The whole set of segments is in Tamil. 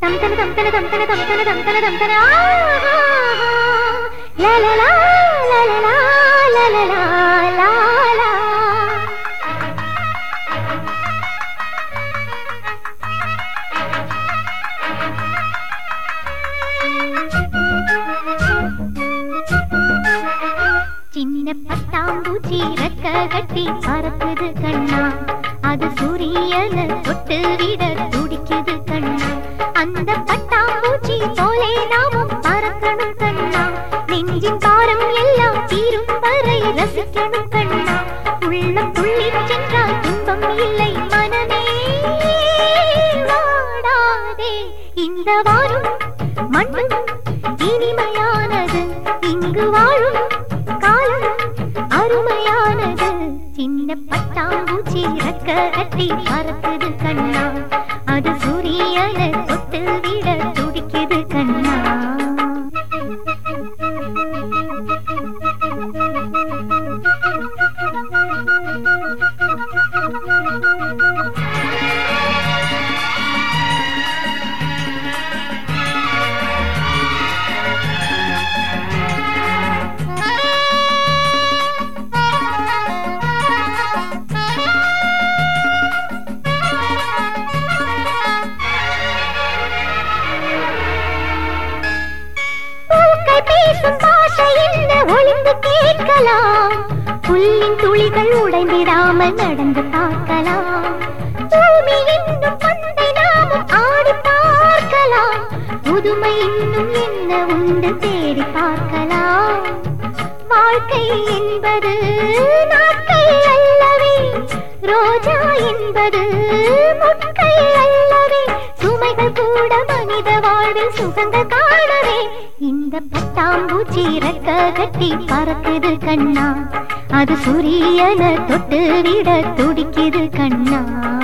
தம் தன தம் தன தம் தன தம் தன தம் தன தம் தன ஆ, ஆ, ஆ. லா, லா, லா, லா, லா, லா, லா, லா, லா, லா, லா. சின்ன பட்டாம்பூச்சி ரெக்க கட்டி பறக்குது கண்ணா அது சூரியன தொட்டு விட துடிக்குது கண்ணா அந்த பட்டாம்பூச்சி போலே நாமும் பறக்கணும் கண்ணா நெஞ்சின் பாரம் எல்லாம் தீரும் வரை ரசிக்கணும் கண்ணா உள்ளம் துள்ளி சென்றால் துன்பம் இல்லை மனமே வாடாதே இந்த வாரும் மண்ணும் இனிமையானது இங்கு வாழும் காலம் அருமையானது சின்ன பட்டாம்பூச்சி ரெக்க கட்டி பறக்குது கண்ணா அது சூரியனை தொட்டு விட துடிக்குது கண்ணா பூக்கள் பேசும் பாஷை என்ன ஒளிந்து கேட்கலாம் புல்லின் துளிகள் உடைந்திடாமல் நடந்து பார்க்கலாம் பூமி இன்னும் பந்தை நாமும் ஆடி பார்க்கலாம் புதுமை இன்னும் என்ன உண்டு தேடி பார்க்கலாம் வாழ்க்கை என்பது நாட்கள் அல்லவே ரோஜா என்பது முட்கள் அல்லவே சுமைகள் கூட மனித வாழ்வில் சுகங்கள் காணவே இந்த பட்டாம்பூச்சி ரெக்க கட்டி பறக்குது கண்ணா அது சூரியனை தொட்டு விட துடிக்குது கண்ணா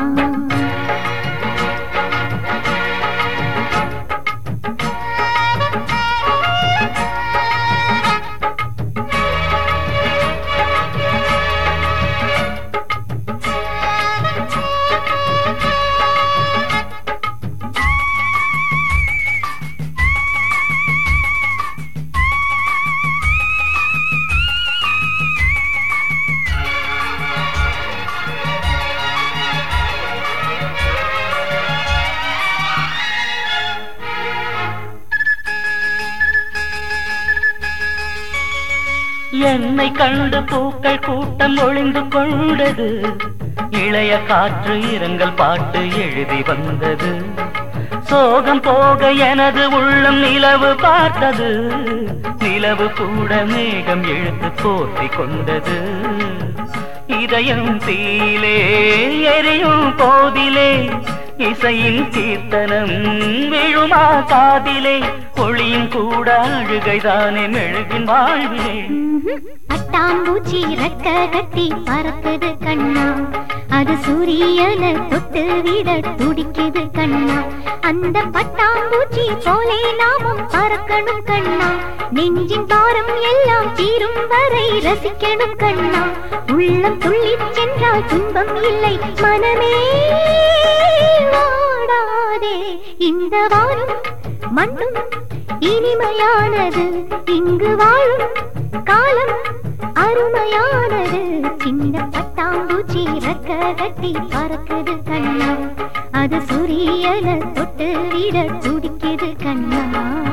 என்னை கண்டு பூக்கள் கூட்டம் ஒளிந்து கொண்டது இளைய காற்று இரங்கல் பாட்டு எழுதி வந்தது சோகம் போக எனது உள்ளம் நிலவு பார்த்தது நிலவு கூட மேகம் இழுத்து போர்த்தி கொண்டது இதயம் தீயிலே எரியும் போதிலே இசையின் கீர்த்தனம் விழுமா காதிலே ஒளியும் கூட அழுகைதானே மெழுகின் வாழ்விலே பட்டாம்பூச்சி ரெக்க கட்டி பறக்குது கண்ணா அது சூரியனை தொட்டு விட துடிக்குது கண்ணா அந்த பட்டாம்பூச்சி போலே நாமும் பறக்கணும் கண்ணா நெஞ்சின் பாரம் எல்லாம் தீரும் வரை ரசிக்கணும் கண்ணா உள்ளம் துள்ளி சென்றால் துன்பம் இல்லை மனமே வாடாதே இந்த வானம் மண்ணும் இனிமையானது இங்கு வாழும் காலம் அருமையானது சின்ன பட்டாம்பூச்சி ரெக்க கட்டி பறக்குது கண்ணா அது சூரியனை தொட்டு விட துடிக்குது கண்ணா